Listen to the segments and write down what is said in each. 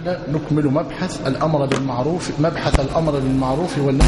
تعالى نكمل مبحث الأمر بالمعروف مبحث الأمر بالمعروف والنهي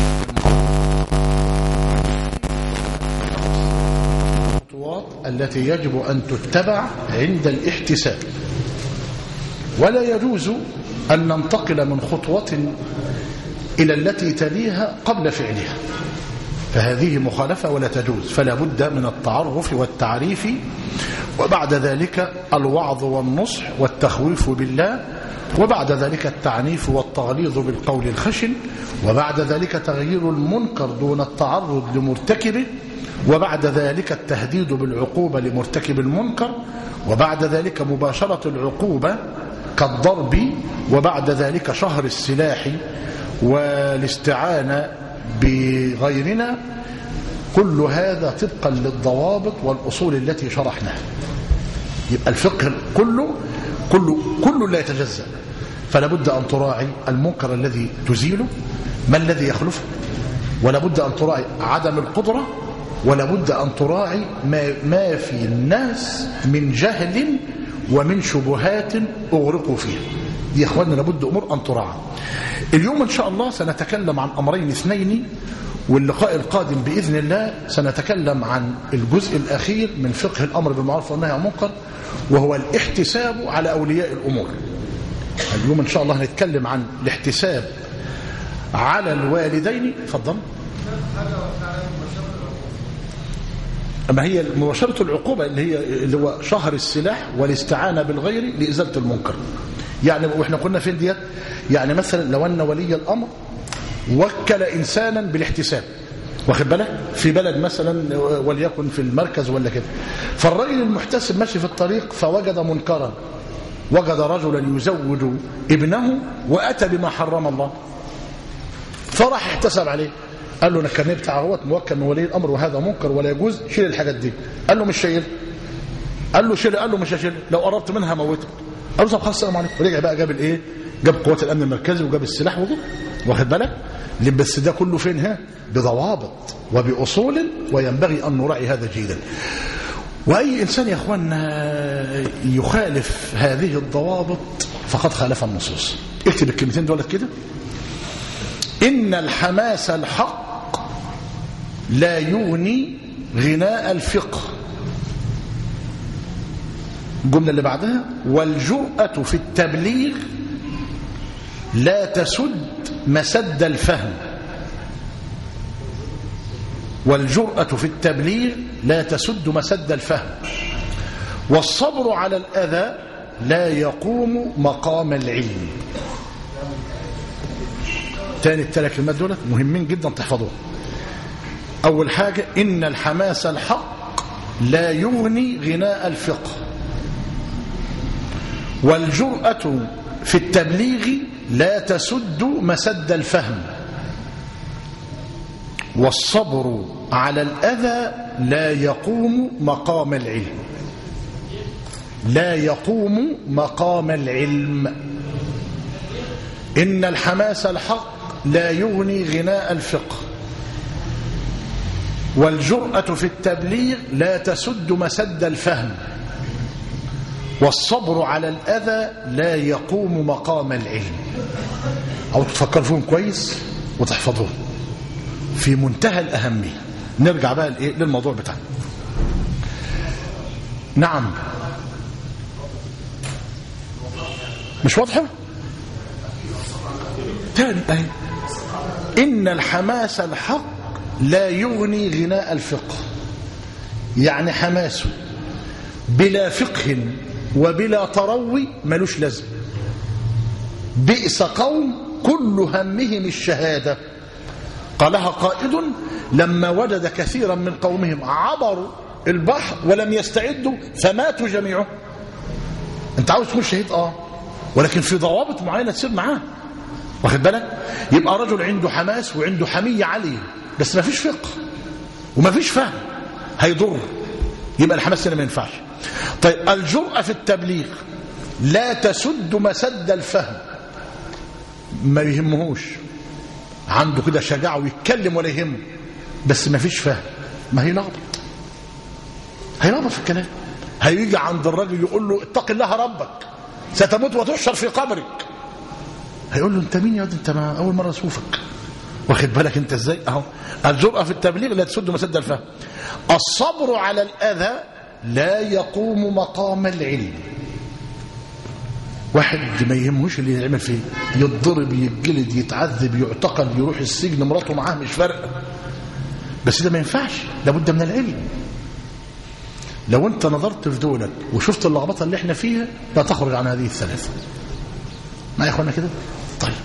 الخطوات التي يجب أن تتبع عند الاحتساب ولا يجوز أن ننتقل من خطوة إلى التي تليها قبل فعلها فهذه مخالفة ولا تجوز فلا بد من التعرف والتعريف وبعد ذلك الوعظ والنصح والتخويف بالله وبعد ذلك التعنيف والتغليظ بالقول الخشن وبعد ذلك تغيير المنكر دون التعرض لمرتكبه وبعد ذلك التهديد بالعقوبة لمرتكب المنكر وبعد ذلك مباشرة العقوبة كالضرب وبعد ذلك شهر السلاح والاستعانة بغيرنا كل هذا طبقا للضوابط والأصول التي شرحناها يبقى الفقه كله كله كله لا يتجزأ فلا بد أن تراعي المنكر الذي تزيله ما الذي يخلفه ولا بد أن تراعي عدم القدرة ولا بد أن تراعي ما, ما في الناس من جهل ومن شبهات أغرقوا فيها دي يا أخواننا لابد أمور أن تراعى اليوم إن شاء الله سنتكلم عن أمرين اثنين واللقاء القادم بإذن الله سنتكلم عن الجزء الأخير من فقه الأمر بالمعروف والنهي عن المنكر وهو الاحتساب على أولياء الأمور اليوم إن شاء الله هنتكلم عن الاحتساب على الوالدين اتفضل أما هي مباشرة العقوبة اللي هي اللي هو شهر السلاح والاستعانة بالغير لإزالة المنكر يعني واحنا قلنا فين ديت يعني مثلا لو أن ولي الأمر وكل إنسانا بالاحتساب واخد بالك في بلد مثلا وليكن في المركز ولا كده فالرجل المحتسب ماشي في الطريق فوجد منكرا وجد رجلا يزوج ابنه وأتى بما حرم الله فراح احتسب عليه قال له انا الكارنيه بتاع اهوت موكل من ولي الامر وهذا منكر ولا يجوز شيل الحاجات دي قال له مش شايل قال له شيل قال له مش هشيل لو قربت منها موتك قال له طب خلاص السلام عليكم ورجع بقى جاب الايه جاب قوات الامن المركزي وجاب السلاح وجاب واخد بالك بس ده كله فين ها بضوابط وباصول وينبغي ان نراعي هذا جيدا واي انسان يا اخوانا يخالف هذه الضوابط فقد خالف النصوص اكتب الكلمتين دولت كده ان الحماس الحق لا يغني غناء الفقه الجملة اللي بعدها والجرأة في التبليغ لا تسد مسد الفهم والجرأة في التبليغ لا تسد مسد الفهم والصبر على الأذى لا يقوم مقام العلم تاني الثلاث كلمات دولت مهمين جدا تحفظوها أول حاجة إن الحماس الحق لا يغني غناء الفقه والجرأة في التبليغ لا تسد مسد الفهم والصبر على الأذى لا يقوم مقام العلم لا يقوم مقام العلم إن الحماس الحق لا يغني غناء الفقه والجرأة في التبليغ لا تسد مسد الفهم والصبر على الأذى لا يقوم مقام العلم أو تفكر فيهم كويس وتحفظوهم في منتهى الأهمية نرجع بقى للموضوع بتاعنا نعم مش واضحة تاني اهي إن الحماس الحق لا يغني غناء الفقه يعني حماسه بلا فقه وبلا تروي ملوش لازم بئس قوم كل همهم الشهادة قالها قائد لما وجد كثيرا من قومهم عبروا البحر ولم يستعدوا فماتوا جميعهم انت عاوز تكون شهيد اه ولكن في ضوابط معينة تصير معاه واخد بالك يبقى رجل عنده حماس وعنده حمية عالية بس ما فيش فقه وما فيش فهم هيضر يبقى الحماس هنا ما ينفعش طيب الجرأة في التبليغ لا تسد مسد الفهم ما يهمهوش عنده كده شجاعة ويتكلم ولا يهمه بس ما فيش فهم ما هيلخبط هيلخبط في الكلام هيجي عند الراجل يقول له اتق الله ربك ستموت وتحشر في قبرك هيقول له انت مين يا واد انت ما اول مره اشوفك واخد بالك انت ازاي اهو الجرأة في التبليغ لا تسد مسد الفهم الصبر على الاذى لا يقوم مقام العلم واحد ما يهموش اللي يعمل فيه يتضرب يتجلد يتعذب يعتقل يروح السجن مراته معاه مش فارقه بس ده ما ينفعش لابد من العلم لو انت نظرت في دولك وشفت اللخبطه اللي احنا فيها لا تخرج عن هذه الثلاثه ما يا اخوانا كده طيب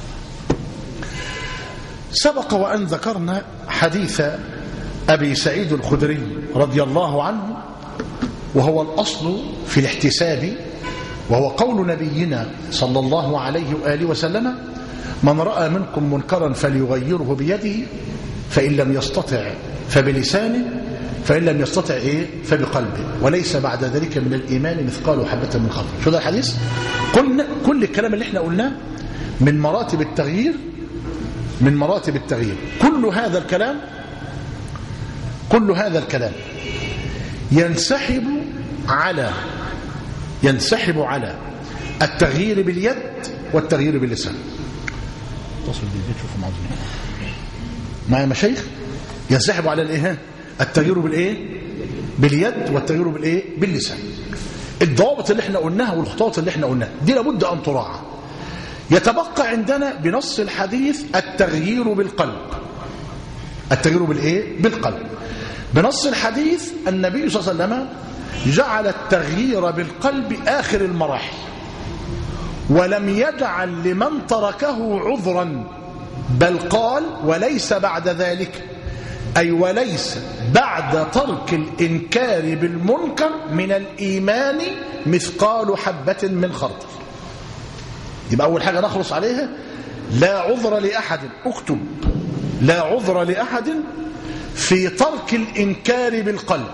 سبق وان ذكرنا حديث ابي سعيد الخدري رضي الله عنه وهو الاصل في الاحتساب وهو قول نبينا صلى الله عليه واله وسلم من راى منكم منكرا فليغيره بيده فان لم يستطع فبلسانه فإن لم يستطع إيه فبقلبه وليس بعد ذلك من الإيمان مثقال حبة من خردل شو ده الحديث قلنا كل الكلام اللي احنا قلناه من مراتب التغيير من مراتب التغيير كل هذا الكلام كل هذا الكلام ينسحب على ينسحب على التغيير باليد والتغيير باللسان اتصل بالبيت شوفوا معظمين معايا مشايخ ينسحب على الايه التغيير بالايه باليد والتغيير بالايه باللسان الضوابط اللي احنا قلناها والخطوات اللي احنا قلناها دي لابد ان تراعى يتبقى عندنا بنص الحديث التغيير بالقلب التغيير بالايه بالقلب بنص الحديث النبي صلى الله عليه وسلم جعل التغيير بالقلب آخر المراحل ولم يجعل لمن تركه عذرا بل قال وليس بعد ذلك أي وليس بعد ترك الإنكار بالمنكر من الإيمان مثقال حبة من خردل يبقى أول حاجة نخلص عليها لا عذر لأحد اكتب لا عذر لأحد في ترك الإنكار بالقلب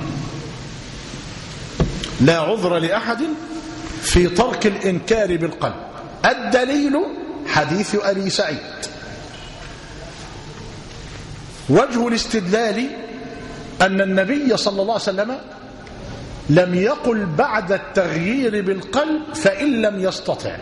لا عذر لأحد في ترك الإنكار بالقلب الدليل حديث أبي سعيد وجه الاستدلال أن النبي صلى الله عليه وسلم لم يقل بعد التغيير بالقلب فإن لم يستطع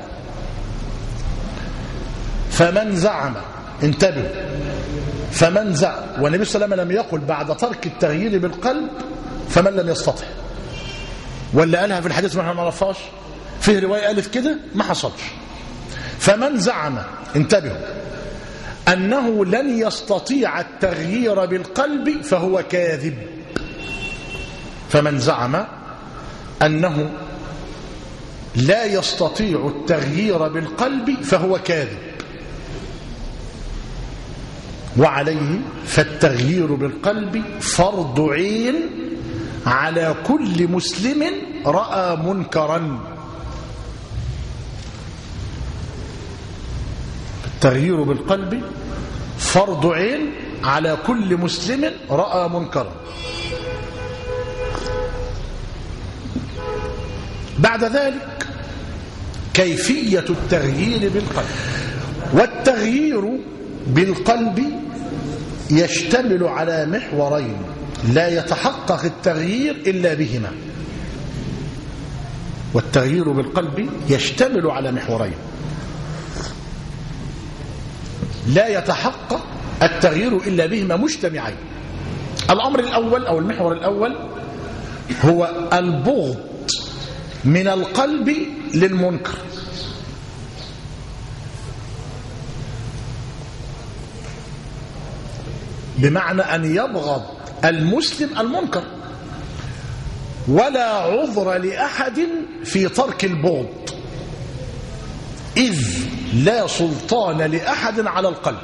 فمن زعم انتبه فمن زعم والنبي صلى الله عليه وسلم لم يقل بعد ترك التغيير بالقلب فمن لم يستطع ولا قالها في الحديث ما احنا ما نعرفهاش فيه روايه قالت كده ما حصلش فمن زعم انتبهوا انه لن يستطيع التغيير بالقلب فهو كاذب فمن زعم انه لا يستطيع التغيير بالقلب فهو كاذب وعليه فالتغيير بالقلب فرض عين على كل مسلم راى منكرا التغيير بالقلب فرض عين على كل مسلم راى منكرا بعد ذلك كيفيه التغيير بالقلب والتغيير بالقلب يشتمل على محورين لا يتحقق التغيير إلا بهما والتغيير بالقلب يشتمل على محورين لا يتحقق التغيير إلا بهما مجتمعين الأمر الأول أو المحور الأول هو البغض من القلب للمنكر بمعنى أن يبغض المسلم المنكر ولا عذر لأحد في ترك البغض إذ لا سلطان لأحد على القلب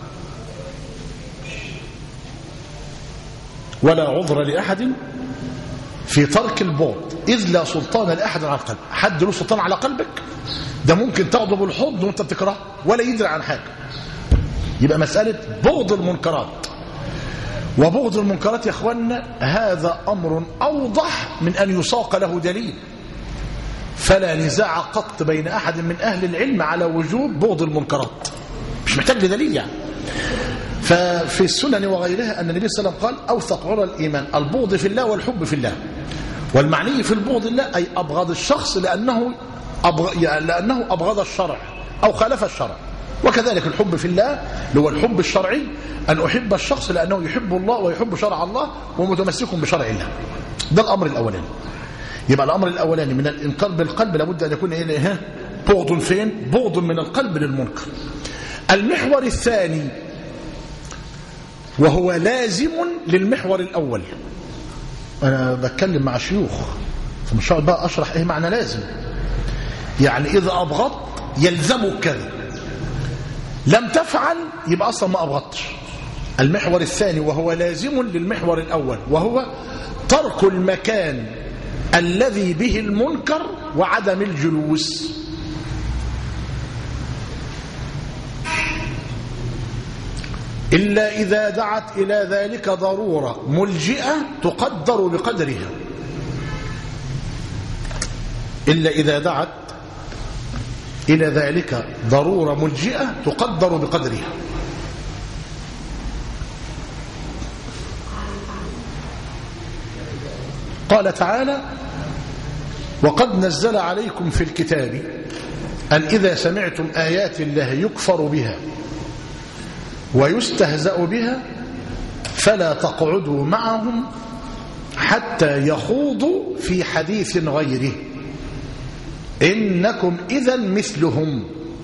ولا عذر لأحد في ترك البغض إذ لا سلطان لأحد على القلب حد له سلطان على قلبك ده ممكن تاخده بالحضن وانت بتكرهه ولا يدري عن حاجة يبقى مسألة بغض المنكرات وبغض المنكرات يا اخوانا هذا امر اوضح من ان يساق له دليل فلا نزاع قط بين احد من اهل العلم على وجوب بغض المنكرات مش محتاج لدليل يعني ففي السنن وغيرها ان النبي صلى الله عليه وسلم قال اوثق عرى الايمان البغض في الله والحب في الله والمعني في البغض الله اي ابغض الشخص لانه أبغ... يعني لانه ابغض الشرع أو خالف الشرع وكذلك الحب في الله اللي هو الحب الشرعي أن أحب الشخص لأنه يحب الله ويحب شرع الله ومتمسك بشرع الله ده الأمر الأولاني يبقى الأمر الأولاني من الإنكار بالقلب لابد أن يكون إيه بغض فين بغض من القلب للمنكر المحور الثاني وهو لازم للمحور الأول أنا بتكلم مع شيوخ فمش هقعد بقى أشرح إيه معنى لازم يعني إذا أبغضت يلزمك كذا لم تفعل يبقى أصلا ما أبغضتش المحور الثاني وهو لازم للمحور الأول وهو ترك المكان الذي به المنكر وعدم الجلوس إلا إذا دعت إلى ذلك ضرورة ملجئة تقدر بقدرها إلا إذا دعت إلى ذلك ضرورة ملجئة تقدر بقدرها قال تعالى وقد نزل عليكم في الكتاب أن إذا سمعتم آيات الله يكفر بها ويستهزأ بها فلا تقعدوا معهم حتى يخوضوا في حديث غيره إنكم إذا مثلهم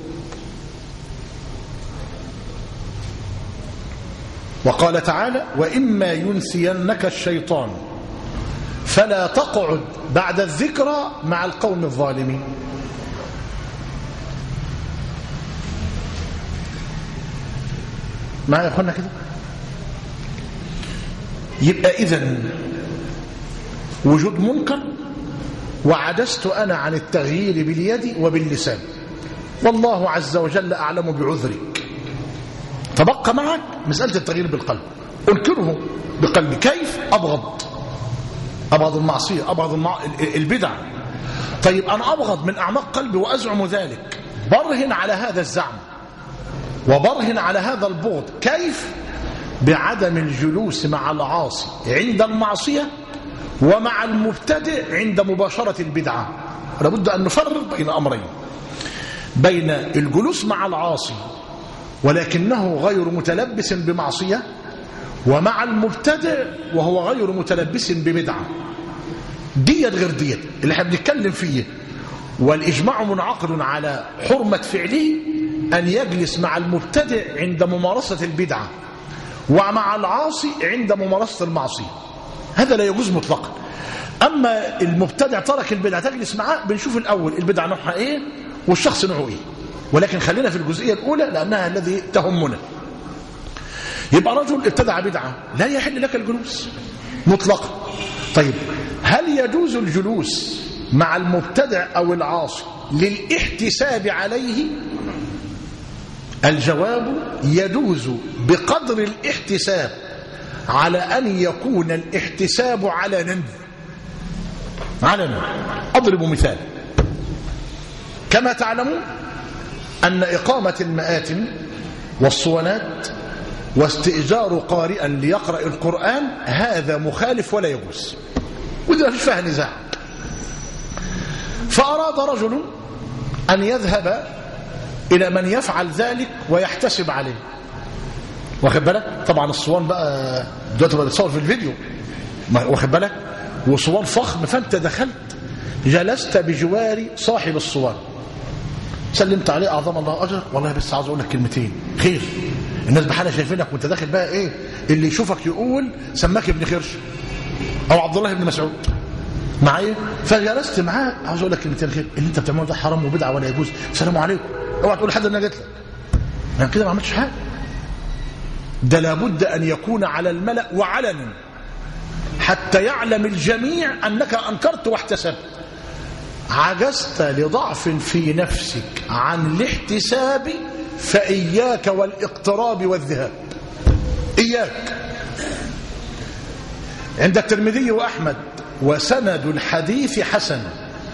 وقال تعالى وإما ينسينك الشيطان فلا تقعد بعد الذكرى مع القوم الظالمين معايا يا اخوانا كده يبقى اذا وجود منكر وعجزت انا عن التغيير باليد وباللسان والله عز وجل اعلم بعذرك تبقى معك مساله التغيير بالقلب انكره بقلبي كيف ابغض ابغض المعصيه ابغض المع... البدع طيب انا ابغض من اعماق قلبي وازعم ذلك برهن على هذا الزعم وبرهن على هذا البغض كيف بعدم الجلوس مع العاصي عند المعصية ومع المبتدئ عند مباشرة البدعة لابد أن نفرق بين أمرين بين الجلوس مع العاصي ولكنه غير متلبس بمعصية ومع المبتدئ وهو غير متلبس ببدعة ديت غير ديت اللي احنا بنتكلم فيه والإجماع منعقد على حرمة فعله أن يجلس مع المبتدئ عند ممارسة البدعة ومع العاصي عند ممارسة المعصية هذا لا يجوز مطلقا أما المبتدع ترك البدعة تجلس معاه بنشوف الأول البدعة نوعها إيه والشخص نوعه إيه ولكن خلينا في الجزئية الأولى لأنها الذي تهمنا يبقى رجل ابتدع بدعة لا يحل لك الجلوس مطلقا طيب هل يجوز الجلوس مع المبتدع أو العاصي للاحتساب عليه الجواب يجوز بقدر الاحتساب على أن يكون الاحتساب علنا علنا أضرب مثال كما تعلمون أن إقامة المآتم والصونات واستئجار قارئا ليقرأ القرآن هذا مخالف ولا يجوز وده مفيش فيها نزاع فأراد رجل أن يذهب إلى من يفعل ذلك ويحتسب عليه واخد بالك طبعا الصوان بقى دلوقتي بقى بتصور في الفيديو واخد بالك وصوان فخم فانت دخلت جلست بجوار صاحب الصوان سلمت عليه اعظم الله اجر والله بس عاوز اقول لك كلمتين خير الناس بحالها شايفينك وانت داخل بقى ايه اللي يشوفك يقول سماك ابن خرش او عبد الله بن مسعود معايا فجلست معاه عاوز اقول لك كلمتين خير اللي انت بتعمله ده حرام وبدعه ولا يجوز السلام عليكم اوعى تقول لحد ان انا جيت لك انا كده ما عملتش حاجه ده لابد ان يكون على الملا وعلنا حتى يعلم الجميع انك انكرت واحتسبت عجزت لضعف في نفسك عن الاحتساب فاياك والاقتراب والذهاب اياك عند الترمذي واحمد وسند الحديث حسن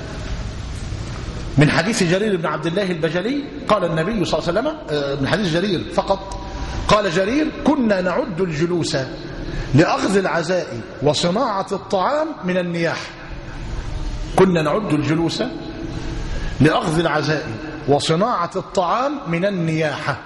من حديث جرير بن عبد الله البجلي قال النبي صلى الله عليه وسلم من حديث جرير فقط قال جرير كنا نعد الجلوس لأخذ العزاء وصناعة الطعام من النياح كنا نعد الجلوس لأخذ العزاء وصناعة الطعام من النياحة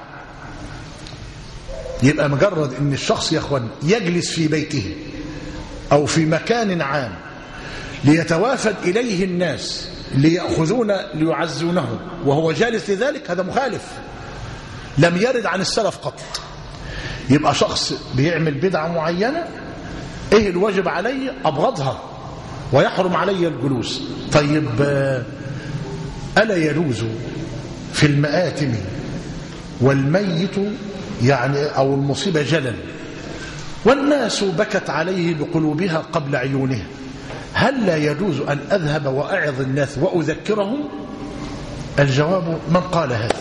يبقى مجرد ان الشخص يا اخوان يجلس في بيته او في مكان عام ليتوافد اليه الناس ليأخذون ليعزونه وهو جالس لذلك هذا مخالف لم يرد عن السلف قط يبقى شخص بيعمل بدعة معينة ايه الواجب علي ابغضها ويحرم علي الجلوس طيب ألا يجوز في المآتم والميت يعني أو المصيبة جلل والناس بكت عليه بقلوبها قبل عيونها هل لا يجوز أن أذهب وأعظ الناس وأذكرهم الجواب من قال هذا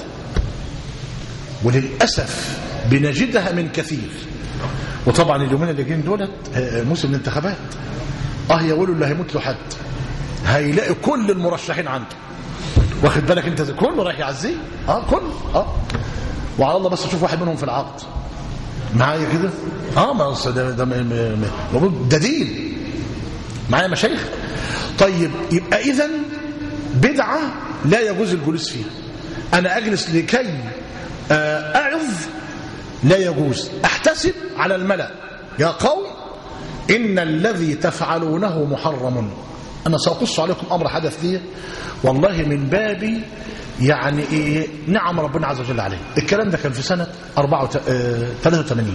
وللأسف بنجدها من كثير وطبعا اليومين اللي جايين دولت موسم الانتخابات اه يقولوا اللي هيموت له حد هيلاقي كل المرشحين عنده واخد بالك انت كله رايح يعزيه اه كله اه وعلى الله بس اشوف واحد منهم في العقد معايا كده اه ما ده ده ده دين معايا مشايخ طيب يبقى اذا بدعه لا يجوز الجلوس فيها انا اجلس لكي اعظ لا يجوز احتسب على الملأ يا قوم إن الذي تفعلونه محرم أنا سأقص عليكم أمر حدث لي والله من باب يعني إيه نعم ربنا عز وجل عليه الكلام ده كان في سنة 83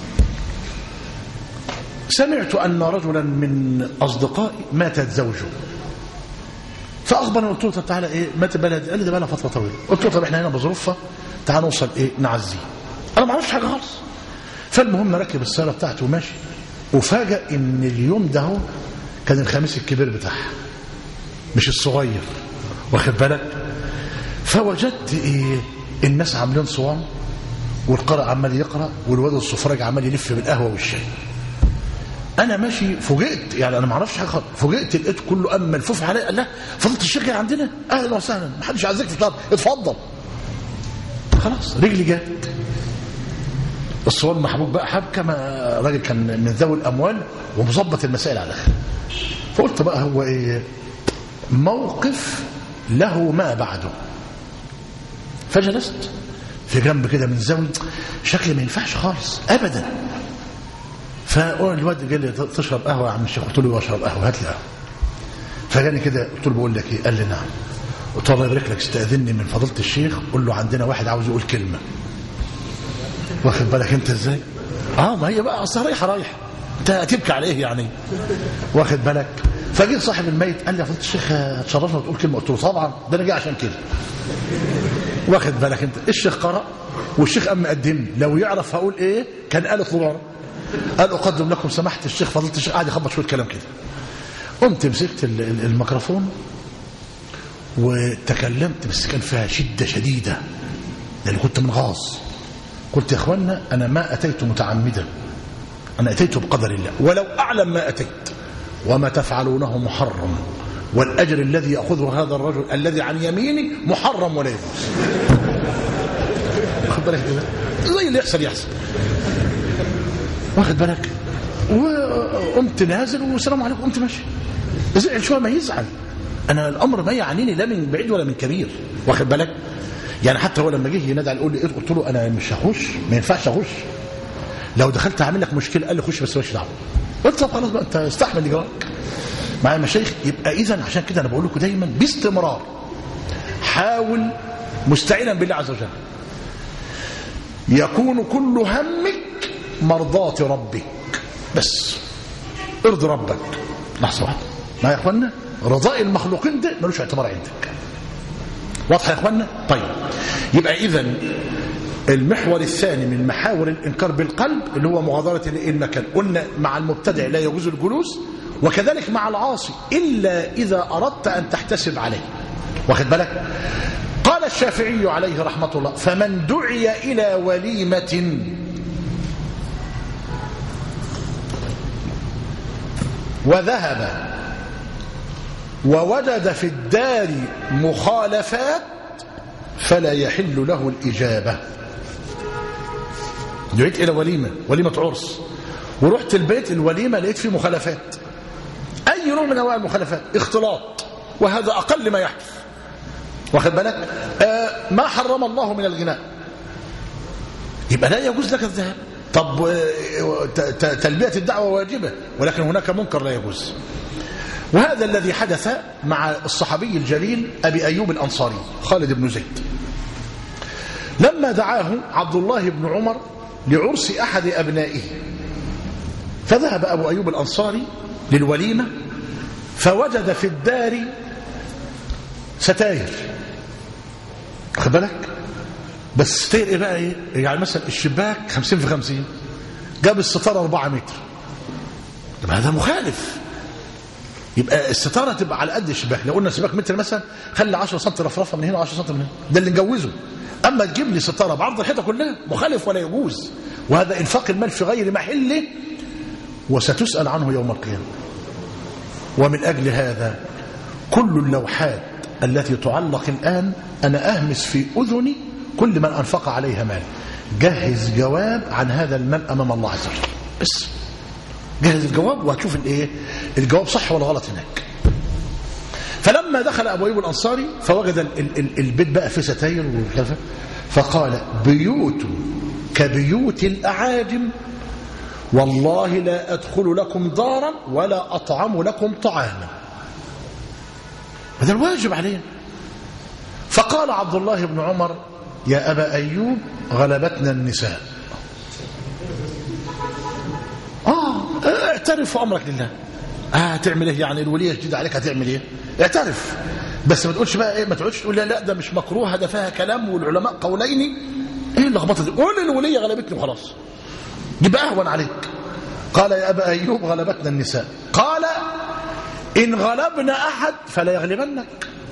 سمعت أن رجلا من أصدقائي ماتت زوجه فأخبرني قلت له طب تعالى إيه مات بلد قال لي ده بقى لها فترة طويلة قلت له طب إحنا هنا بظروفها تعال نوصل إيه نعزيه أنا ما اعرفش حاجة خالص فالمهم ركب السيارة بتاعته وماشي وفاجأ ان اليوم ده هو كان الخميس الكبير بتاعها مش الصغير واخد بالك فوجدت ايه الناس عاملين صوام والقارئ عمال يقرا والواد الصفراج عمال يلف بالقهوه والشاي انا ماشي فوجئت يعني انا ما اعرفش حاجه خالص فوجئت لقيت كله اما ملفوف عليا قال لا فضلت الشيخ جاي عندنا اهلا وسهلا ما حدش عايزك تتفضل اتفضل خلاص رجلي جت الصور محبوب بقى حبكه ما راجل كان من ذوي الاموال ومظبط المسائل على الاخر فقلت بقى هو ايه موقف له ما بعده فجلست في جنب كده من زاويه شكلي ما ينفعش خالص ابدا فالواد قال لي تشرب قهوه يا عم الشيخ قلت له اشرب قهوه هات لي قهوه فجاني كده قلت له بقول لك ايه قال لي نعم قلت له الله يبارك لك استاذني من فضيله الشيخ قول له عندنا واحد عاوز يقول كلمه واخد بالك انت ازاي اه ما هي بقى اصل رايحه رايحه انت هتبكي على ايه يعني واخد بالك فجيت صاحب الميت قال لي يا فضيله الشيخ هتشرفنا وتقول كلمه قلت له طبعا ده انا جاي عشان كده واخد بالك انت الشيخ قرأ والشيخ قام مقدمني لو يعرف هقول ايه كان قال اطلبوا ورا قال اقدم لكم سماحه الشيخ فضيله الشيخ قاعد يخبط شويه كلام كده قمت مسكت الميكروفون وتكلمت بس كان فيها شده شديده لان كنت منغاص قلت يا اخوانا انا ما اتيت متعمدا انا اتيت بقدر الله ولو اعلم ما اتيت وما تفعلونه محرم والاجر الذي ياخذه هذا الرجل الذي عن يمينه محرم ولا يجوز واخد بالك زي اللي يحصل يحصل واخد بالك وقمت نازل والسلام عليكم قمت ماشي زعل شويه ما يزعل انا الامر ما يعنيني لا من بعيد ولا من كبير واخد بالك يعني حتى هو لما جه ينادى يقول لي قلت له انا مش هخش ما ينفعش اخش لو دخلت هعمل لك مشكله قال لي خش بس مالكش دعوه قلت طب خلاص بقى انت استحمل اللي جراك معايا مشايخ يبقى اذا عشان كده انا بقول لكم دايما باستمرار حاول مستعينا بالله عز وجل يكون كل همك مرضاة ربك بس ارضي ربك لحظه واحده ما يا اخوانا رضاء المخلوقين ده ملوش اعتبار عندك واضح يا اخوانا طيب يبقى اذا المحور الثاني من محاور الانكار بالقلب اللي هو مغادره المكان قلنا مع المبتدع لا يجوز الجلوس وكذلك مع العاصي الا اذا اردت ان تحتسب عليه واخد بالك قال الشافعي عليه رحمه الله فمن دعي الى وليمه وذهب ووجد في الدار مخالفات فلا يحل له الإجابة دعيت إلى وليمة وليمة عرس ورحت البيت الوليمة لقيت فيه مخالفات أي نوع من أنواع المخالفات اختلاط وهذا أقل ما يحدث واخد بالك آه ما حرم الله من الغناء يبقى لا يجوز لك الذهاب طب آه، ت- ت- تلبية الدعوة واجبة ولكن هناك منكر لا يجوز وهذا الذي حدث مع الصحابي الجليل أبي أيوب الأنصاري خالد بن زيد لما دعاه عبد الله بن عمر لعرس أحد أبنائه فذهب أبو أيوب الأنصاري للوليمة فوجد في الدار ستاير خد بالك بس ستاير ايه بقى ايه يعني مثلا الشباك 50 في 50 جاب الستاره 4 متر طب هذا مخالف يبقى الستاره تبقى على قد الشباك لو قلنا الشباك متر مثلا خلي 10 سم رفرفه من هنا و10 سم من هنا ده اللي نجوزه اما تجيب لي ستاره بعرض الحيطه كلها مخالف ولا يجوز وهذا انفاق المال في غير محله وستسال عنه يوم القيامه ومن أجل هذا كل اللوحات التي تعلق الآن أنا أهمس في أذني كل من أنفق عليها مال جهز جواب عن هذا المال أمام الله عز وجل بس جهز الجواب وهتشوف الايه الجواب صح ولا غلط هناك فلما دخل أبو أيوب الأنصاري فوجد ال ال ال البيت بقى فيه ستاير وكذا فقال بيوت كبيوت الأعاجم والله لا أدخل لكم دارا ولا أطعم لكم طعاما هذا الواجب علينا فقال عبد الله بن عمر يا أبا أيوب غلبتنا النساء آه اعترف أمرك لله آه هتعمل ايه يعني الولية جديدة عليك هتعمل ايه اعترف بس ما تقولش بقى ايه ما تقولش تقول لا لا ده مش مكروه ده فيها كلام والعلماء قولين ايه اللخبطه دي قول الولية غلبتني وخلاص يبقى اهون عليك قال يا ابا ايوب غلبتنا النساء قال ان غلبنا احد فلا يغلبنك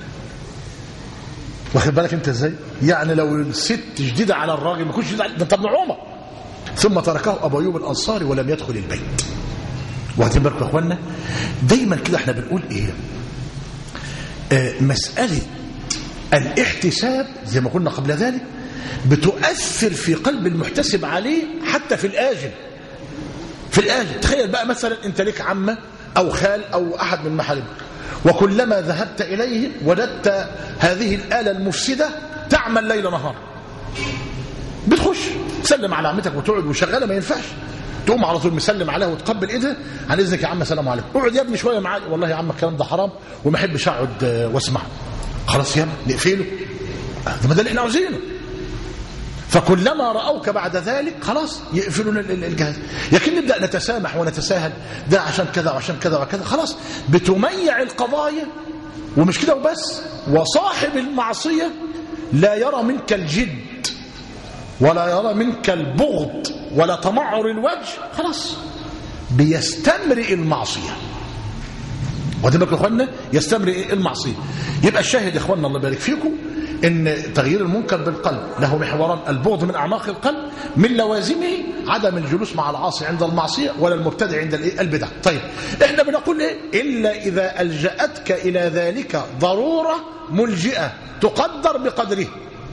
واخد بالك انت ازاي يعني لو الست جديده على الراجل ما كنتش جديده على- ده انت ابن عمر ثم تركه ابو ايوب الانصاري ولم يدخل البيت واخدين بالكم يا اخوانا دايما كده احنا بنقول ايه آه مساله الاحتساب زي ما قلنا قبل ذلك بتؤثر في قلب المحتسب عليه حتى في الآجل في الآجل تخيل بقى مثلا انت لك عمة أو خال أو أحد من محارمك وكلما ذهبت إليه وجدت هذه الآلة المفسدة تعمل ليل نهار بتخش تسلم على عمتك وتقعد وشغاله ما ينفعش تقوم على طول مسلم عليها وتقبل ايدها عن اذنك يا عم السلام عليكم اقعد يا ابني شويه معايا والله يا عم الكلام ده حرام وما احبش اقعد آه، واسمع خلاص يا ابني نقفله آه، ده ما ده اللي احنا عاوزينه فكلما رأوك بعد ذلك خلاص يقفلون ال- ال- الجهاز لكن نبدأ نتسامح ونتساهل ده عشان كذا وعشان كذا وكذا خلاص بتميع القضايا ومش كده وبس وصاحب المعصية لا يرى منك الجد ولا يرى منك البغض ولا تمعر الوجه خلاص بيستمرئ المعصية واخدين بالكم يا اخوانا يستمرئ المعصيه يبقى الشاهد يا اخوانا الله يبارك فيكم ان تغيير المنكر بالقلب له محوران البغض من اعماق القلب من لوازمه عدم الجلوس مع العاصي عند المعصيه ولا المبتدع عند الايه البدع طيب احنا بنقول ايه الا اذا الجاتك الى ذلك ضروره ملجئه تقدر بقدره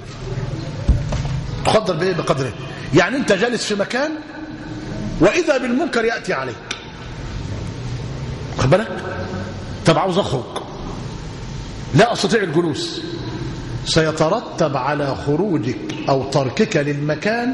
تقدر بايه بقدره يعني انت جالس في مكان واذا بالمنكر ياتي عليك خد بالك طب عاوز اخرج لا استطيع الجلوس سيترتب على خروجك او تركك للمكان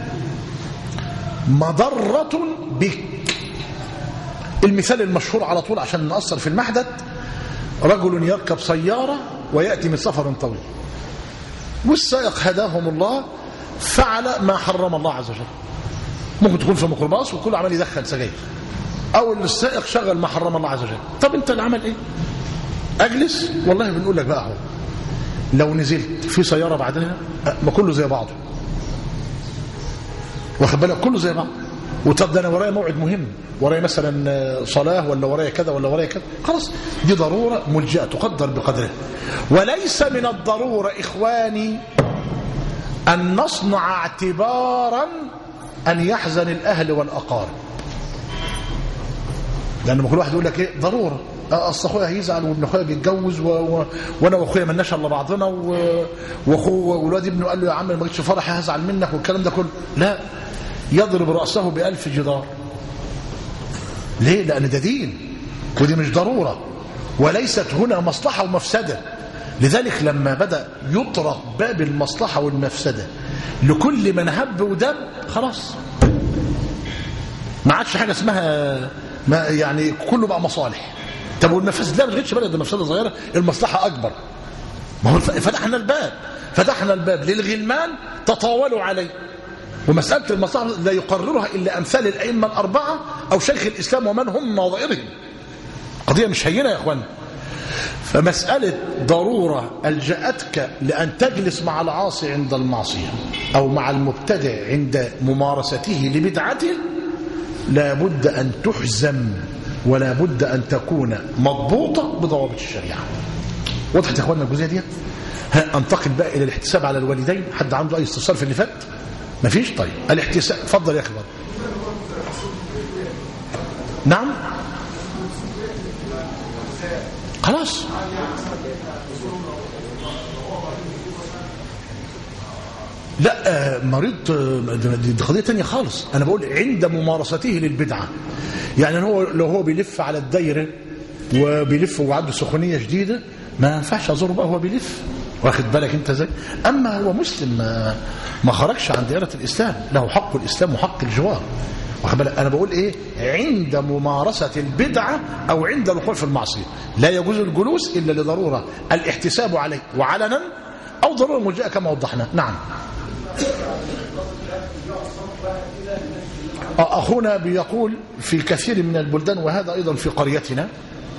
مضرة بك المثال المشهور على طول عشان نأثر في المحدث رجل يركب سيارة ويأتي من سفر طويل والسائق هداهم الله فعل ما حرم الله عز وجل ممكن تكون في ميكروباص وكل عمال يدخل سجاير او السائق شغل ما حرم الله عز وجل طب انت العمل ايه اجلس والله بنقول لك بقى اهو لو نزلت في سياره بعدها ما كله زي بعضه واخد بالك كله زي بعض وطب ده انا ورايا موعد مهم ورايا مثلا صلاه ولا ورايا كذا ولا ورايا كذا خلاص دي ضروره ملجئه تقدر بقدرها وليس من الضروره اخواني ان نصنع اعتبارا ان يحزن الاهل والاقارب لان كل واحد يقول لك ايه ضروره اصل اخويا هيزعل وابن اخويا بيتجوز و... و... وانا واخويا مالناش الا بعضنا و... واخوه والواد ابنه قال له يا عم ما جيتش فرحي هزعل منك والكلام ده كله لا يضرب راسه بألف جدار ليه لان ده دين ودي مش ضروره وليست هنا مصلحه ومفسده لذلك لما بدأ يطرق باب المصلحة والمفسدة لكل من هب ودب خلاص ما عادش حاجة اسمها ما يعني كله بقى مصالح طب والمفاسد لا ما تجدش بلد مفسدة صغيرة المصلحة أكبر ما هو فتحنا الباب فتحنا الباب للغلمان تطاولوا عليه ومسألة المصلحة لا يقررها إلا أمثال الأئمة الأربعة أو شيخ الإسلام ومن هم نظائرهم قضية مش هينة يا أخوان فمسألة ضرورة ألجأتك لأن تجلس مع العاصي عند المعصية أو مع المبتدع عند ممارسته لبدعته لا بد أن تحزم ولا بد أن تكون مضبوطة بضوابط الشريعة وضحت يا أخواننا الجزئية دي أنتقل بقى إلى الاحتساب على الوالدين حد عنده أي استفسار في اللي فات مفيش طيب الاحتساب اتفضل يا أخي بطل. نعم خلاص لا مريض دي قضيه تانية خالص انا بقول عند ممارسته للبدعه يعني هو لو هو بيلف على الدايره وبيلف وعنده سخونيه شديده ما ينفعش ازوره بقى هو بيلف واخد بالك انت ازاي اما هو مسلم ما, ما خرجش عن دائره الاسلام له حق الاسلام وحق الجوار واخد بالك انا بقول ايه عند ممارسه البدعه او عند الوقوع في المعصيه لا يجوز الجلوس الا لضروره الاحتساب عليه وعلنا او ضروره ملجئه كما وضحنا نعم اخونا بيقول في كثير من البلدان وهذا ايضا في قريتنا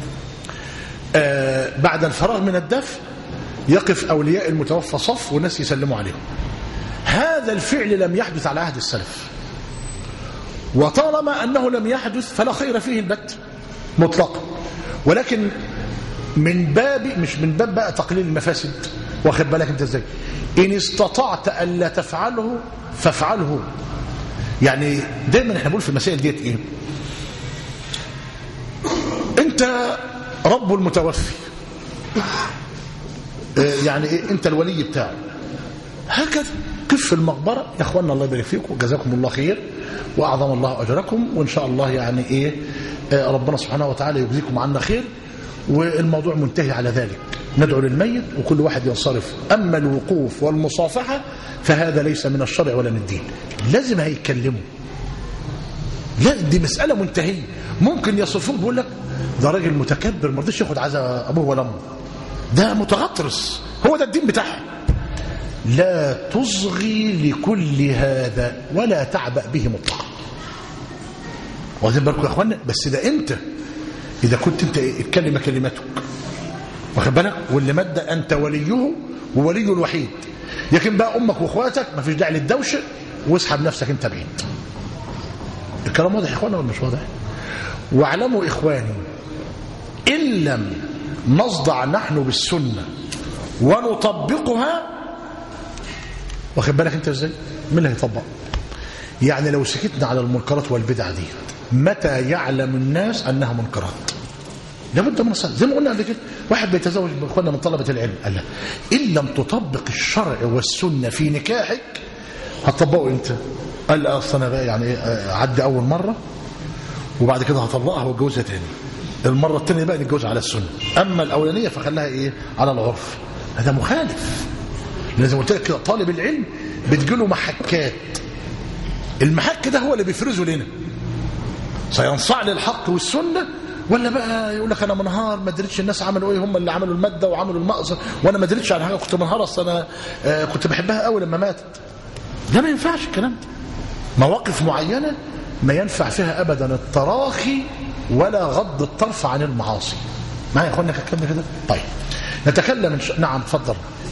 آه بعد الفراغ من الدفن يقف اولياء المتوفى صف والناس يسلموا عليهم هذا الفعل لم يحدث على عهد السلف وطالما أنه لم يحدث فلا خير فيه البت مطلقا ولكن من باب مش من باب بقى تقليل المفاسد واخد بالك انت ازاي ان استطعت الا تفعله فافعله يعني دايما احنا بنقول في المسائل ديت ايه انت رب المتوفي يعني ايه انت الولي بتاعه هكذا قف في المقبره يا اخوانا الله يبارك فيكم وجزاكم الله خير واعظم الله اجركم وان شاء الله يعني ايه ربنا سبحانه وتعالى يجزيكم عنا خير والموضوع منتهي على ذلك ندعو للميت وكل واحد ينصرف اما الوقوف والمصافحه فهذا ليس من الشرع ولا من الدين لازم هيتكلموا لا دي مساله منتهيه ممكن يصفوك بيقول لك ده راجل متكبر ما رضيش ياخد عزا ابوه ولا امه ده متغطرس هو ده الدين بتاعهم لا تصغي لكل هذا ولا تعبأ به مطلقا واخدين بالكم يا اخوانا بس ده انت اذا كنت انت اتكلم كلمتك واخد بالك واللي مد انت وليه ووليه الوحيد لكن بقى امك واخواتك ما فيش داعي للدوشه واسحب نفسك انت بعيد الكلام واضح يا اخوانا ولا مش واضح واعلموا اخواني ان لم نصدع نحن بالسنه ونطبقها واخد بالك انت ازاي مين اللي هيطبق يعني لو سكتنا على المنكرات والبدع دي متى يعلم الناس انها منكرات لابد من الصلاة زي ما قلنا قبل كده واحد بيتزوج باخواننا من طلبه العلم قال لا ان لم تطبق الشرع والسنه في نكاحك هتطبقه امتى قال اصل انا بقى يعني عدي اول مره وبعد كده هطلقها واتجوزها تاني المره الثانيه بقى نتجوز على السنه اما الاولانيه فخليها ايه على العرف هذا مخالف لازم قلت لك كده طالب العلم بتجيله محكات المحك ده هو اللي بيفرزه لنا سينصاع للحق والسنه ولا بقى يقول لك انا منهار ما ادريتش الناس عملوا ايه هم اللي عملوا الماده وعملوا المأزر وانا ما ادريتش عن حاجه كنت منهار اصل انا آه كنت بحبها قوي لما ماتت ده ما ينفعش الكلام ده مواقف معينه ما ينفع فيها ابدا التراخي ولا غض الطرف عن المعاصي معايا يا اخوانا كلام كده طيب نتكلم إن شاء... نعم اتفضل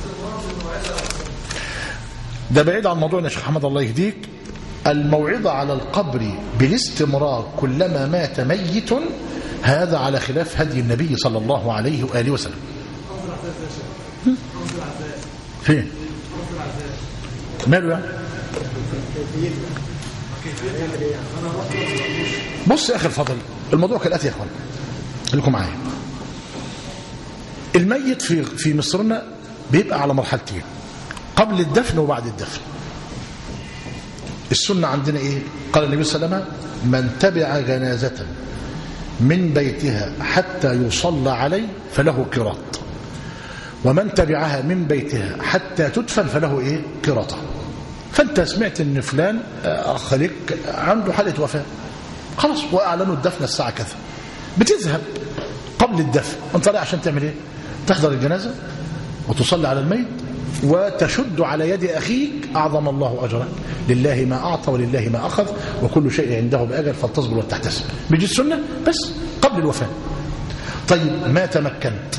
ده بعيد عن موضوعنا يا شيخ محمد الله يهديك الموعظة على القبر بالاستمرار كلما مات ميت هذا على خلاف هدي النبي صلى الله عليه وآله وسلم فين ماله يعني بص يا أخي الفضل الموضوع كالآتي يا أخوان خليكم معايا الميت في في مصرنا بيبقى على مرحلتين قبل الدفن وبعد الدفن السنة عندنا ايه قال النبي صلى الله عليه وسلم من تبع جنازة من بيتها حتى يصلى عليه فله قراط ومن تبعها من بيتها حتى تدفن فله إيه قراطة فأنت سمعت أن فلان أخ لك عنده حالة وفاة خلاص وأعلنوا الدفن الساعة كذا بتذهب قبل الدفن أنت رايح عشان تعمل إيه تحضر الجنازة وتصلي على الميت وتشد على يد أخيك أعظم الله أجرك لله ما أعطى ولله ما أخذ وكل شيء عنده بأجل فلتصبر وتحتسب بيجي السنة بس قبل الوفاة طيب ما تمكنت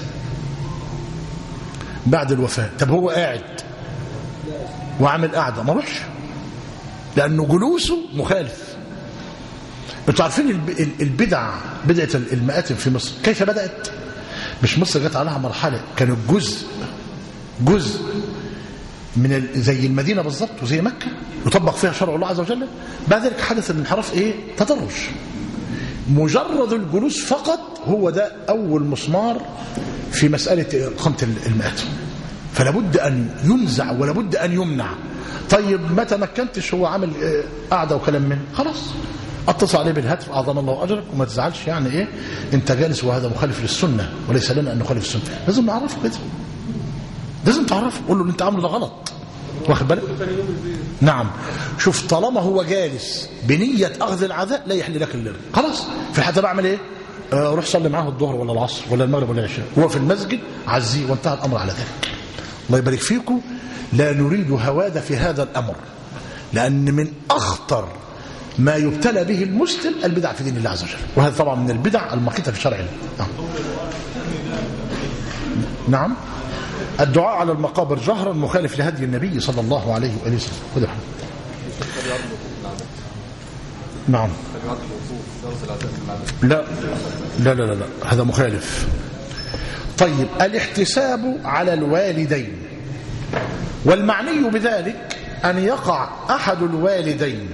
بعد الوفاة طب هو قاعد وعامل قاعدة ما روحش لأنه جلوسه مخالف انتوا عارفين البدع بدعة المآتم في مصر كيف بدأت مش مصر جت عليها مرحلة كانت جزء جزء من زي المدينة بالظبط وزي مكة يطبق فيها شرع الله عز وجل بعد ذلك حدث الانحراف ايه تدرج مجرد الجلوس فقط هو ده أول مسمار في مسألة إقامة المآتم فلا بد أن ينزع ولا بد أن يمنع طيب ما تمكنتش هو عامل قعدة وكلام من خلاص اتصل عليه بالهاتف اعظم الله اجرك وما تزعلش يعني ايه انت جالس وهذا مخالف للسنه وليس لنا ان نخالف السنه لازم نعرفه كده لازم تعرفه قول له اللي انت عامله ده غلط واخد بالك نعم شوف طالما هو جالس بنيه اخذ العزاء لا يحل لك الليل خلاص في الحته بعمل ايه آه روح صلي معاه الظهر ولا العصر ولا المغرب ولا العشاء هو في المسجد عزيه وانتهى الامر على ذلك الله يبارك فيكم لا نريد هواده في هذا الامر لان من اخطر ما يبتلى به المسلم البدع في دين الله عز وجل وهذا طبعا من البدع المقيتة في شرع الله نعم. نعم الدعاء على المقابر جهرا مخالف لهدي النبي صلى الله عليه وآله وسلم خذ نعم لا لا لا لا, لا. هذا مخالف طيب الاحتساب على الوالدين والمعني بذلك أن يقع أحد الوالدين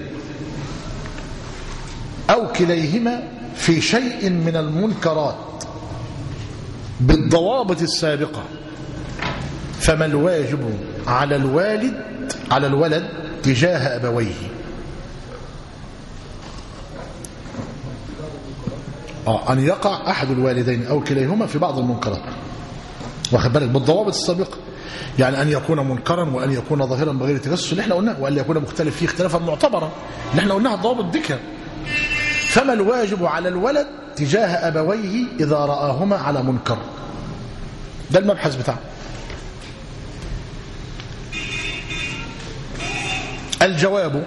أو كليهما في شيء من المنكرات بالضوابط السابقة فما الواجب على الوالد على الولد تجاه أبويه آه أن يقع أحد الوالدين أو كليهما في بعض المنكرات واخد بالك بالضوابط السابقة يعني أن يكون منكرا وأن يكون ظاهرا بغير تجسس اللي احنا قلناه وأن يكون مختلف فيه اختلافا معتبرا اللي احنا قلناها الضوابط ذكر فما الواجب على الولد تجاه أبويه إذا رآهما على منكر ده المبحث بتاعه الجواب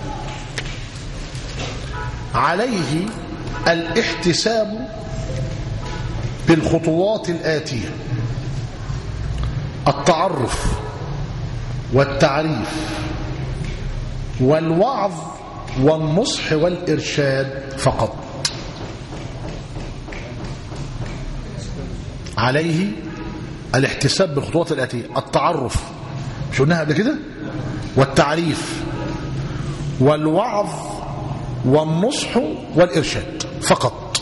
عليه الاحتساب بالخطوات الآتية التعرف والتعريف والوعظ والنصح والإرشاد فقط عليه الاحتساب بالخطوات الآتية التعرف مش قلناها قبل كده والتعريف والوعظ والنصح والإرشاد فقط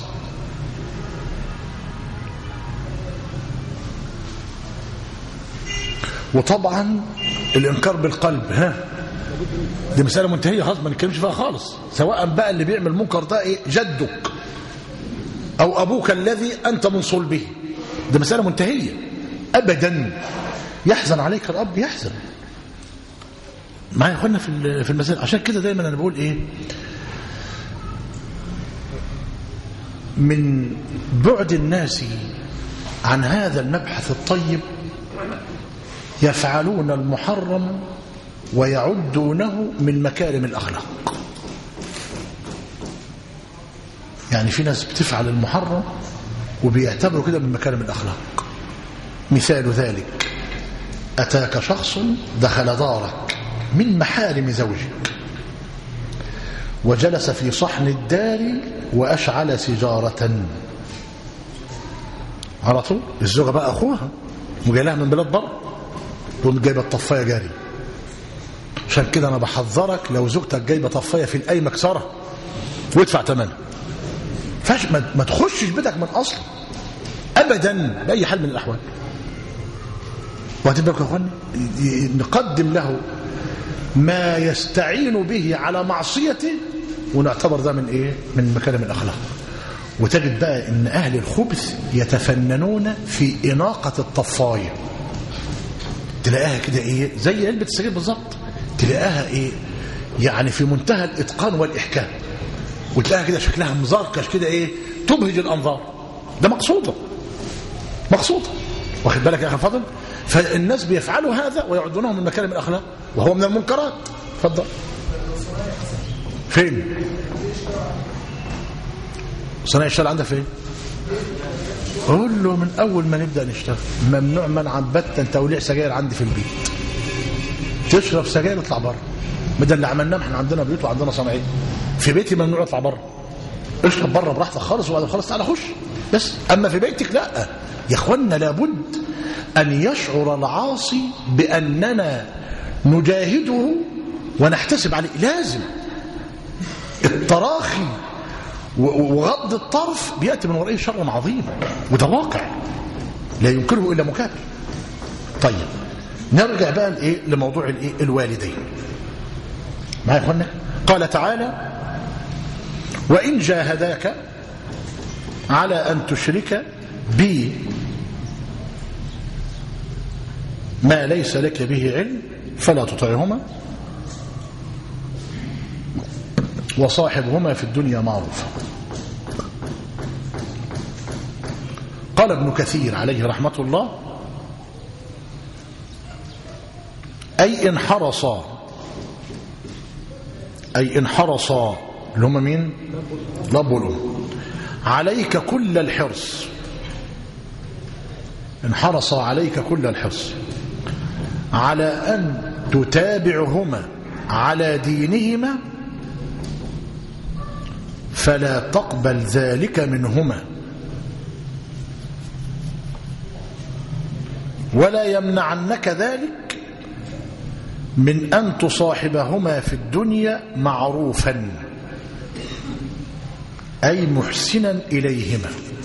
وطبعا الإنكار بالقلب ها دي مسألة منتهية خلاص ما نتكلمش فيها خالص سواء بقى اللي بيعمل منكر ده ايه جدك أو أبوك الذي أنت من صلبه دي مسألة منتهية أبدا يحزن عليك الأب يحزن معايا اخوانا في في المسائل عشان كده دايما انا بقول ايه من بعد الناس عن هذا المبحث الطيب يفعلون المحرم ويعدونه من مكارم الأخلاق يعني في ناس بتفعل المحرم وبيعتبروا كده من مكارم الأخلاق مثال ذلك أتاك شخص دخل دارك من محارم زوجك وجلس في صحن الدار وأشعل سجارة على طول الزوجة بقى أخوها وجاي من بلاد بره تقوم جايبة الطفاية جاري عشان كده أنا بحذرك لو زوجتك جايبة طفاية في الأي مكسرة وادفع ثمنها فاش ما, ما تخشش بيتك من أصل أبدا بأي حال من الأحوال وهتبقى يا اخواني نقدم له ما يستعين به على معصيته ونعتبر ده من ايه من مكارم الاخلاق وتجد بقى ان اهل الخبث يتفننون في اناقه الطفايه تلاقيها كده ايه زي علبه السجاير بالظبط تلاقيها ايه يعني في منتهى الاتقان والاحكام وتلاقيها كده شكلها مزركش كده ايه تبهج الانظار ده مقصوده مقصوده واخد بالك يا اخي الفاضل فالناس بيفعلوا هذا ويعدونه من مكارم الاخلاق وهو من المنكرات اتفضل فين صنايع الشارع عندك فين قول له من اول ما نبدا نشتغل ممنوع منعا باتا توليع سجاير عندي في البيت تشرب سجاير اطلع بره ده اللي عملناه احنا عندنا بيوت وعندنا صناعيه في بيتي ممنوع اطلع بره اشرب بره براحتك خالص وبعد خلاص تعالى خش بس اما في بيتك لا يا اخوانا لابد ان يشعر العاصي باننا نجاهده ونحتسب عليه لازم التراخي وغض الطرف بياتي من ورائه شر عظيم وده واقع لا ينكره الا مكابر طيب نرجع بقى لايه لموضوع الايه الوالدين معايا يا اخوانا قال تعالى وان جاهداك على ان تشرك بي ما ليس لك به علم فلا تطعهما وصاحبهما في الدنيا معروفا قال ابن كثير عليه رحمة الله أي إن حرص أي إن حرص اللي هم مين الأب والأم عليك كل الحرص إن حرص عليك كل الحرص على أن تتابعهما على دينهما فلا تقبل ذلك منهما ولا يمنعنك ذلك من أن تصاحبهما في الدنيا معروفا أي محسنا إليهما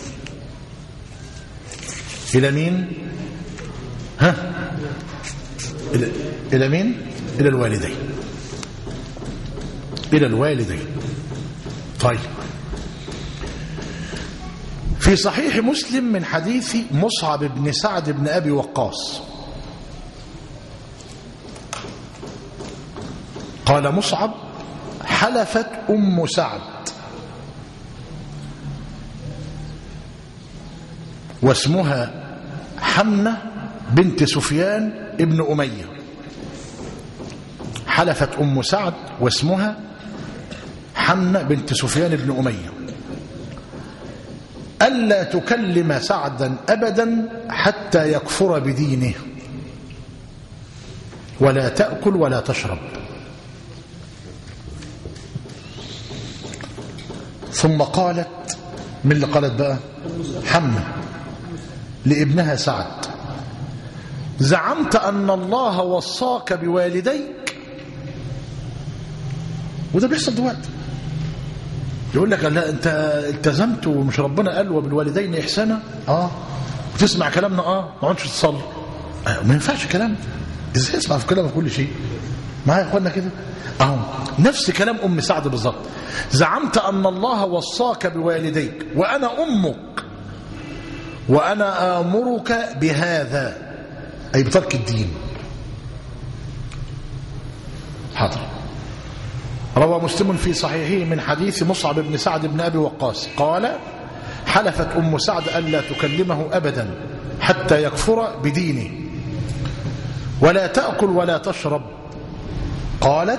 إلى مين ها إلى, إلى مين إلى الوالدين إلى الوالدين طيب في صحيح مسلم من حديث مصعب بن سعد بن أبي وقاص قال مصعب حلفت أم سعد واسمها حمنة بنت سفيان ابن أمية حلفت أم سعد واسمها حمنة بنت سفيان بن أمية ألا تكلم سعدا أبدا حتى يكفر بدينه ولا تأكل ولا تشرب ثم قالت من اللي قالت بقى حمنة لابنها سعد زعمت أن الله وصاك بوالديك وده بيحصل دلوقتي يقول لك لا انت التزمت ومش ربنا قال وبالوالدين احسانا اه وتسمع كلامنا اه ما عادش تصلي آه ما ينفعش كلام ازاي اسمع في كلامك كل شيء معايا يا اخوانا كده اهو نفس كلام ام سعد بالظبط زعمت ان الله وصاك بوالديك وانا امك وانا امرك بهذا اي بترك الدين حاضر روى مسلم في صحيحه من حديث مصعب بن سعد بن أبي وقاص قال حلفت أم سعد ألا تكلمه أبدا حتى يكفر بدينه ولا تأكل ولا تشرب قالت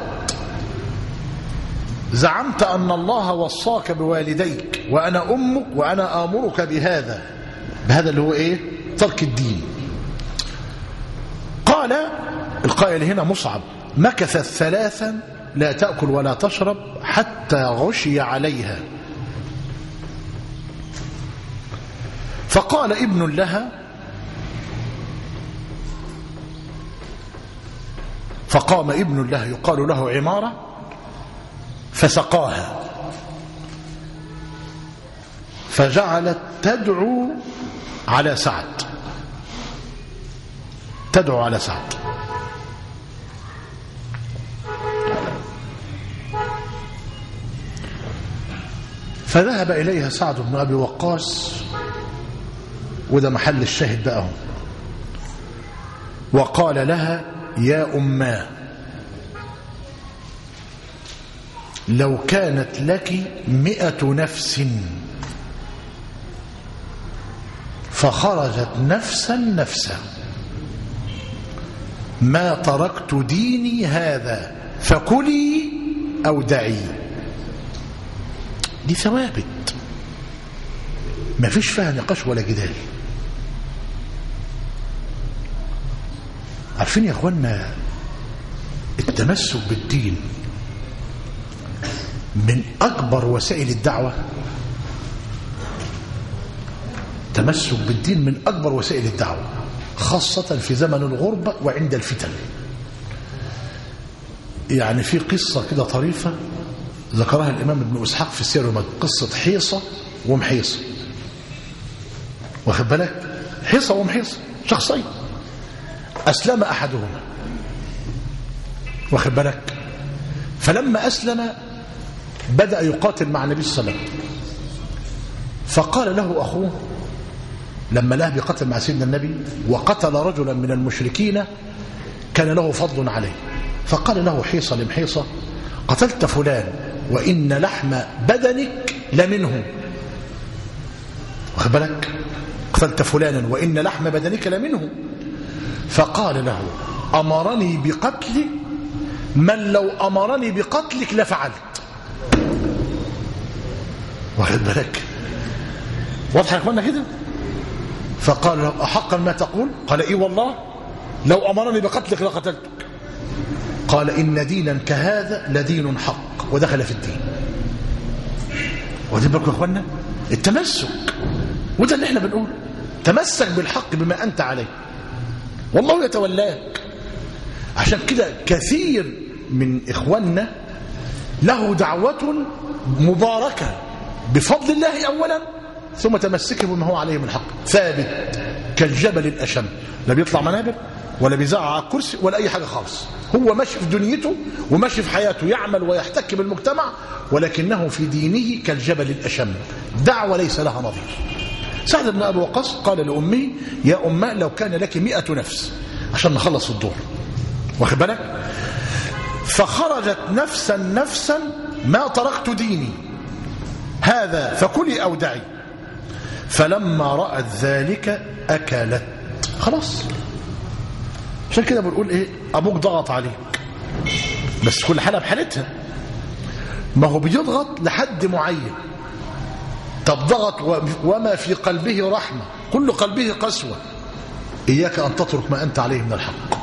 زعمت أن الله وصاك بوالديك وأنا أمك وأنا آمرك بهذا بهذا اللي هو إيه ترك الدين قال القائل هنا مصعب مكثت ثلاثا لا تأكل ولا تشرب حتى غشي عليها فقال ابن لها فقام ابن لها يقال له عمارة فسقاها فجعلت تدعو على سعد تدعو على سعد فذهب إليها سعد بن أبي وقاص وده محل الشاهد بقى هو وقال لها يا أماه لو كانت لك مئة نفس فخرجت نفسا نفسا ما تركت ديني هذا فكلي أو دعي دي ثوابت ما فيش فيها نقاش ولا جدال عارفين يا اخوانا التمسك بالدين من أكبر وسائل الدعوة تمسك بالدين من أكبر وسائل الدعوة خاصة في زمن الغربة وعند الفتن يعني في قصة كده طريفة ذكرها الإمام ابن إسحاق في السير والمجد قصة حيصة ومحيصة واخد بالك حيصة ومحيصة شخصين أسلم أحدهما واخد بالك فلما أسلم بدأ يقاتل مع النبي صلى الله عليه وسلم فقال له أخوه لما له بقتل مع سيدنا النبي وقتل رجلا من المشركين كان له فضل عليه فقال له حيصة لمحيصة قتلت فلان وإن لحم بدنك لمنه واخد بالك قتلت فلانا وإن لحم بدنك لمنه فقال له أمرني بقتل من لو أمرني بقتلك لفعلت واخد بالك واضح يا اخوانا كده فقال له أحقا ما تقول قال إيه والله لو أمرني بقتلك لقتلتك قال إن دينا كهذا لدين حق ودخل في الدين واخدين بالكم يا اخوانا التمسك وده اللي احنا بنقول تمسك بالحق بما أنت عليه والله يتولاك عشان كده كثير من إخواننا له دعوة مباركة بفضل الله أولا ثم تمسكه بما هو عليه من الحق ثابت كالجبل الأشم لا بيطلع منابر ولا بيزعق على الكرسي ولا أي حاجة خالص هو ماشي في دنيته وماشي في حياته يعمل ويحتك بالمجتمع ولكنه في دينه كالجبل الأشم دعوة ليس لها نظير سعد بن أبي وقاص قال لأمه يا أمه لو كان لك مئة نفس عشان نخلص الدور واخد بالك فخرجت نفسا نفسا ما تركت ديني هذا فكلي أو دعي فلما رأت ذلك أكلت خلاص عشان كده بنقول ايه ابوك ضغط عليك بس كل حالة بحالتها ما هو بيضغط لحد معين طب ضغط وما في قلبه رحمة كل قلبه قسوة إياك أن تترك ما أنت عليه من الحق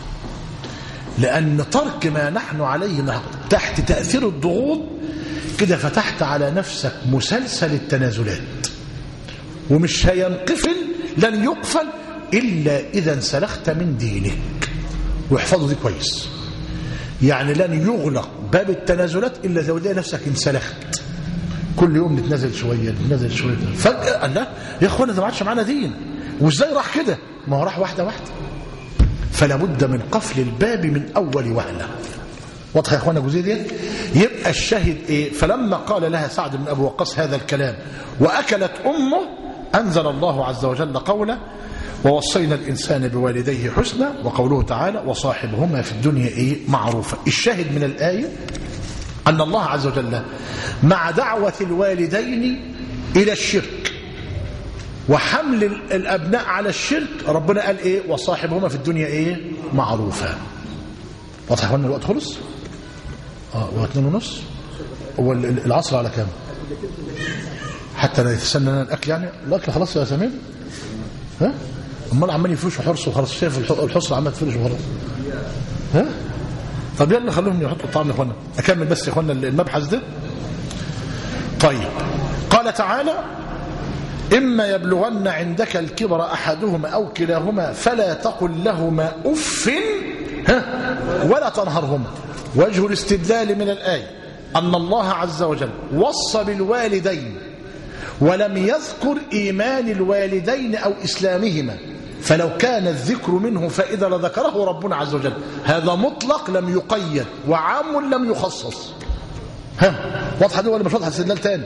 لأن ترك ما نحن عليه من الحق تحت تأثير الضغوط كده فتحت على نفسك مسلسل التنازلات ومش هينقفل لن يقفل إلا إذا انسلخت من دينك واحفظوا دي كويس يعني لن يغلق باب التنازلات إلا إذا ودي نفسك انسلخت كل يوم نتنازل شوية نتنازل شوية فجأة قال لا يا اخوانا ده ما عادش معانا دين وازاي راح كده ما هو راح واحدة واحدة فلا بد من قفل الباب من أول وهلة واضح يا اخوانا الجزئيه دي يبقى الشاهد ايه فلما قال لها سعد بن ابي وقاص هذا الكلام واكلت امه انزل الله عز وجل قوله ووصينا الانسان بوالديه حسنا وقوله تعالى وصاحبهما في الدنيا ايه معروفه الشاهد من الايه ان الله عز وجل مع دعوه الوالدين الى الشرك وحمل الابناء على الشرك ربنا قال ايه وصاحبهما في الدنيا ايه معروفا واضح يا الوقت خلص اه هو اتنين ونص هو العصر على كام حتى لا يتسنى لنا الاكل يعني الاكل خلاص يا سمير ها امال عمال يفرشوا حرص وخلاص شايف الحصر عمال تفرش وخلاص ها طب يلا خلوهم يحطوا الطعام يا اخوانا اكمل بس يا اخوانا المبحث ده طيب قال تعالى إما يبلغن عندك الكبر أحدهما أو كلاهما فلا تقل لهما أف ولا تنهرهما وجه الاستدلال من الآية أن الله عز وجل وصى بالوالدين ولم يذكر إيمان الوالدين أو إسلامهما فلو كان الذكر منه فإذا لذكره ربنا عز وجل هذا مطلق لم يقيد وعام لم يخصص ها واضحة دي ولا مش واضحة استدلال تاني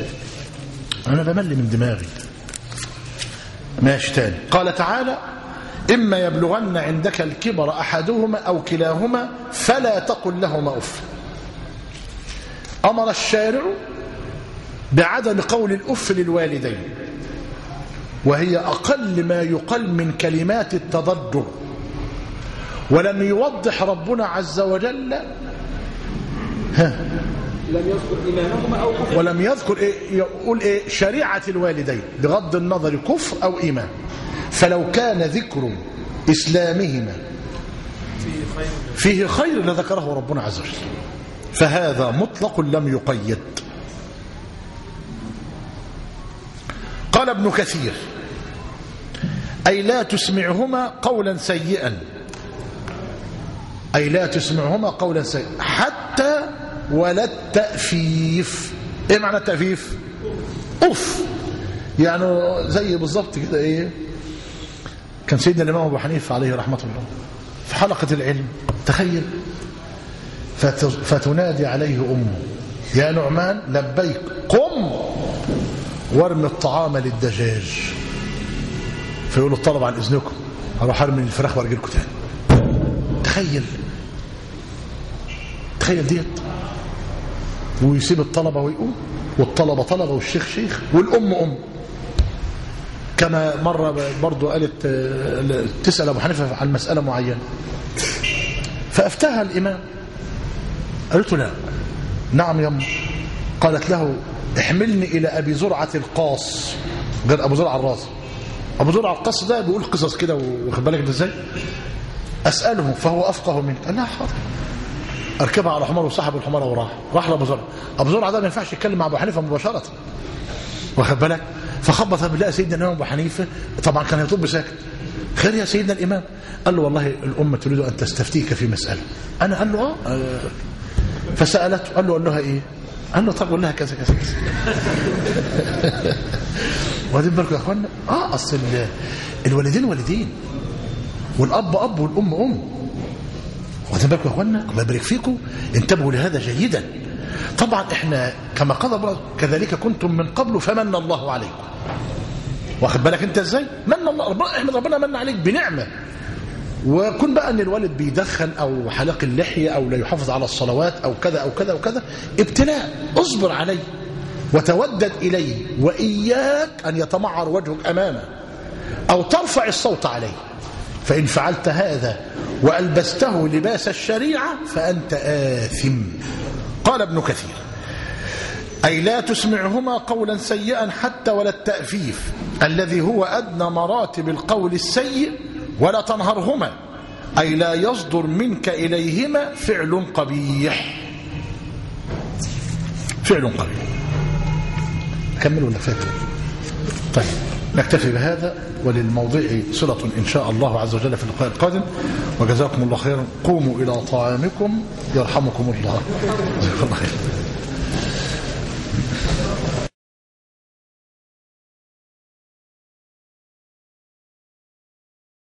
أنا بمل من دماغي ماشي تاني قال تعالى إما يبلغن عندك الكبر أحدهما أو كلاهما فلا تقل لهما أف أمر الشارع بعدم قول الأف للوالدين وهي أقل ما يقل من كلمات التضجر ولم يوضح ربنا عز وجل ها لم يذكر إيمانهما أو كفر ولم يذكر إيه يقول إيه شريعة الوالدين بغض النظر كفر أو إيمان فلو كان ذكر إسلامهما فيه خير لذكره ربنا عز وجل فهذا مطلق لم يقيد قال ابن كثير أي لا تسمعهما قولا سيئا أي لا تسمعهما قولا سيئا حتى ولا التأفيف إيه معنى التأفيف أف يعني زي بالظبط كده إيه كان سيدنا الإمام أبو حنيفة عليه رحمة الله في حلقة العلم تخيل فت- فتنادي عليه أمه يا نعمان لبيك قم وارمي الطعام للدجاج فيقول الطلب عن إذنكم أروح أرمي الفراخ وأرجي لكم تاني تخيل تخيل ديت ويسيب الطلبة ويقوم والطلبة طلبة والشيخ شيخ والأم أم كما مرة برضو قالت آه، تسأل أبو حنيفة عن مسألة معينة فأفتاها الإمام قالت له لا نعم يا أم قالت له احملني إلى أبي زرعة القاص غير أبو زرعة الرازي أبو زرعة القاص ده بيقول قصص كده واخد بالك ده ازاي أسأله فهو أفقه منك قال لا حاضر اركبها على حمار وصاحب الحمار وراح راح لابو زرعه ابو زرعه ده ما ينفعش يتكلم مع ابو حنيفه مباشره واخد بالك فخبط بالله سيدنا الامام ابو حنيفه طبعا كان يطب ساكت خير يا سيدنا الامام قال له والله الامه تريد ان تستفتيك في مساله انا قال له اه آه. فسالته قال له قال لها ايه قال له طب قول لها كذا كذا كذا واخدين بالكم يا اخوانا اه اصل ال- الوالدين والدين والاب اب والام ام واخدين بالكم يا اخوانا الله يبارك فيكم انتبهوا لهذا جيدا طبعا احنا كما قال الله كذلك كنتم من قبل فمن الله عليكم واخد بالك انت ازاي من الله ربنا احمد ربنا من عليك بنعمه وكن بقى ان الوالد بيدخن او حلق اللحيه او لا يحافظ على الصلوات او كذا او كذا وكذا ابتلاء اصبر عليه وتودد اليه واياك ان يتمعر وجهك امامه او ترفع الصوت عليه فان فعلت هذا والبسته لباس الشريعه فانت اثم قال ابن كثير أي لا تسمعهما قولا سيئا حتى ولا التأفيف الذي هو أدنى مراتب القول السيء ولا تنهرهما أي لا يصدر منك إليهما فعل قبيح فعل قبيح كمل ولا فاتوا طيب نكتفي بهذا وللموضوع صلة إن شاء الله عز وجل في اللقاء القادم وجزاكم الله خيرا قوموا إلى طعامكم يرحمكم الله جزاكم الله خير